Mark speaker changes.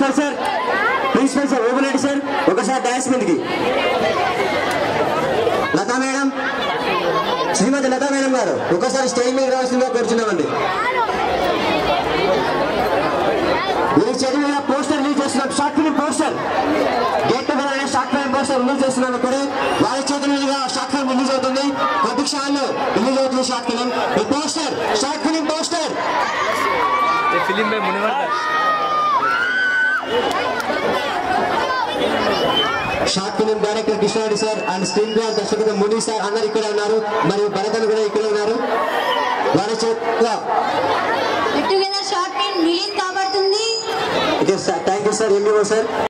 Speaker 1: principal sir principal sir open sir ఒకసారి dance మీదకి Latha madam Srimathi Latha madam గారు ఒకసారి స్టేజ్ మీద రావాల్సిందిగా కోరుచున్నామండి మీరు చదివిన పోస్టర్ రిలీజ్ చేస్తున్నాం short film poster get together అనే షార్ట్ ఫిలిం పోస్టర్ రిలీజ్ చేస్తున్నాం ఇక్కడ వారి చేతుల మీదుగా షార్ట్ ఫిలిం రిలీజ్ అవుతుంది కొద్ది క్షణాల్లో రిలీజ్ అవుతుంది షార్ట్ ఫిలిం ఈ పోస్టర్ షార్ట్ ఫిలిం పోస్టర్
Speaker 2: ये फिल्म में मुनिवर
Speaker 1: short film director Krishna Reddy sir and screenplay దర్శకుడు ముని సార్ అందరు ఇక్కడ ఉన్నారు మరియు భరతన్ కూడా ఇక్కడ ఉన్నారు వారి చేతుల
Speaker 3: టుగెదర్ షార్ట్ ఫిల్మ్ రిలీజ్ కాబడుతుంది
Speaker 1: thank you sir MBO sir